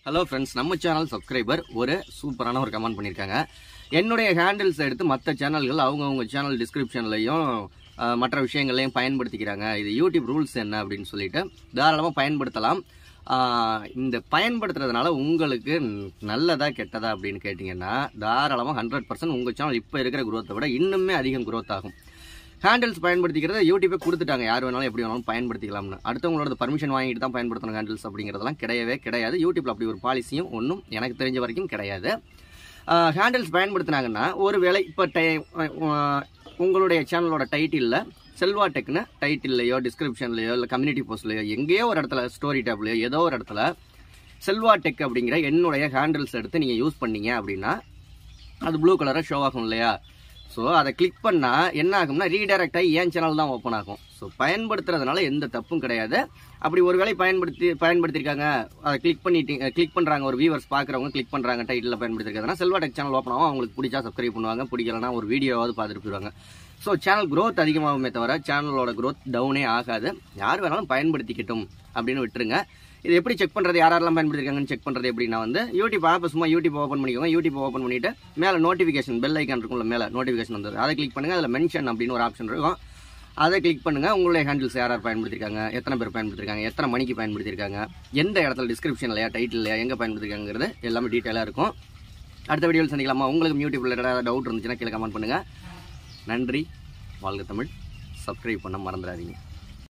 hello friends நம்ம channel subscriber ஒரு சூப்பரான ஒரு கமெண்ட் பண்ணியிருக்காங்க என்னுடைய ஹேண்டில்ஸ் எடுத்து மற்ற சேனல்கள் அவங்கவுங்க சேனல் டிஸ்கிரிப்ஷன்லையும் மற்ற விஷயங்களையும் பயன்படுத்திக்கிறாங்க இது யூடியூப் ரூல்ஸ் என்ன அப்படின்னு சொல்லிட்டு தாராளமாக பயன்படுத்தலாம் ஆஹ் இந்த பயன்படுத்துறதுனால உங்களுக்கு நல்லதா கெட்டதா அப்படின்னு கேட்டிங்கன்னா தாராளமாக ஹண்ட்ரட் பர்சன்ட் உங்கள் சேனல் இப்போ இருக்கிற குரோத்தை விட இன்னுமே அதிகம் growth ஆகும் ஹேண்டில்ஸ் பயன்படுத்திக்கிறத யூடியூபே கொடுத்துட்டாங்க யார் வேணாலும் எப்படி வேணாலும் பயன்படுத்திக்கலாம்னு அடுத்தவங்களோட பர்மிஷன் வாங்கிட்டு தான் பயன்படுத்தணும் ஹேண்டில்ஸ் அப்படிங்கிறதெல்லாம் கிடையவே கிடையாது யூடியூப்ல அப்படி ஒரு பாலிசியும் ஒன்றும் எனக்கு தெரிஞ்ச வரைக்கும் கிடையாது ஹேண்டில்ஸ் பயன்படுத்தினாங்கன்னா ஒரு வேளை இப்போ டை அஹ் உங்களுடைய சேனலோட டைட்டிலில் செல்வா டெக்னு டைட்டில்லையோ டிஸ்கிரிப்ஷன்லையோ இல்லை கம்யூனிட்டி போஸ்ட்லையோ எங்கேயோ ஒரு இடத்துல ஸ்டோரி டேப்லையோ ஏதோ ஒரு இடத்துல செல்வா டெக் அப்படிங்கிற என்னுடைய ஹேண்டில்ஸ் எடுத்து நீங்கள் யூஸ் பண்ணீங்க அப்படின்னா அது ப்ளூ கலராக ஷோ ஆகும் இல்லையா ஸோ அதை கிளிக் பண்ணால் என்ன ஆகும்னா ரீடைரக்ட் ஆகி என் சேனல் தான் ஓப்பன் ஆகும் ஸோ பயன்படுத்துறதுனால எந்த தப்பும் கிடையாது அப்படி ஒருவேளை பயன்படுத்தி பயன்படுத்தியிருக்காங்க அதை கிளிக் பண்ணிட்டு கிளிக் பண்ணுறாங்க ஒரு வியூவர்ஸ் பார்க்குறவங்க கிளிக் பண்ணுறாங்க டைட்டில் பயன்படுத்திருக்காங்கன்னா செல்வா டெக் சேனல் ஓப்பன் ஆகும் அவங்களுக்கு பிடிச்சா சப்ஸ்கிரைப் பண்ணுவாங்க பிடிக்கலனா ஒரு வீடியோவாவது பார்த்துட்டு போயிடுவாங்க ஸோ சேனல் growth அதிகமாகுமே தவிர சேனலோட growth டவுனே ஆகாது யார் வேணாலும் பயன்படுத்திக்கட்டும் அப்படின்னு விட்டுருங்க இது எப்படி செக் பண்ணுறது யாரெல்லாம் பயன்படுத்திருக்காங்கன்னு செக் பண்ணுறது எப்படின்னா வந்து யூடியூப் ஆப் சும்மா யூடியூப் ஓப்பன் பண்ணிக்கோங்க யூடியூப் ஓப்பன் பண்ணிட்டு மேலே நோட்டிஃபிகேஷன் பெல் ஐக்கான் இருக்கும்ல மேலே நோட்டிஃபிகேஷன் வந்து அதை கிளிக் பண்ணுங்க அதில் மென்ஷன் அப்படின்னு ஒரு ஆப்ஷன் இருக்கும் அதை கிளிக் பண்ணுங்க உங்களுடைய ஹேண்டில்ஸ் யார் யார் பயன்படுத்திருக்காங்க எத்தனை பேர் பயன்படுத்திருக்காங்க எத்தனை மணிக்கு பயன்படுத்திருக்காங்க எந்த இடத்துல டிஸ்கிரிப்ஷன்லையா டைட்டில்லையா எங்கே பயன்படுத்திருக்காங்கிறது எல்லாமே டீட்டெயிலாக இருக்கும் அடுத்த வீடியோவில் சந்திக்கலாமா உங்களுக்கு யூடியூப்ல ஏதாவது டவுட் இருந்துச்சுன்னா கீழே கமெண்ட் பண்ணுங்க நன்றி வாழ்க தமிழ் சப்ஸ்கிரைப் பண்ண மறந்துடாதீங்க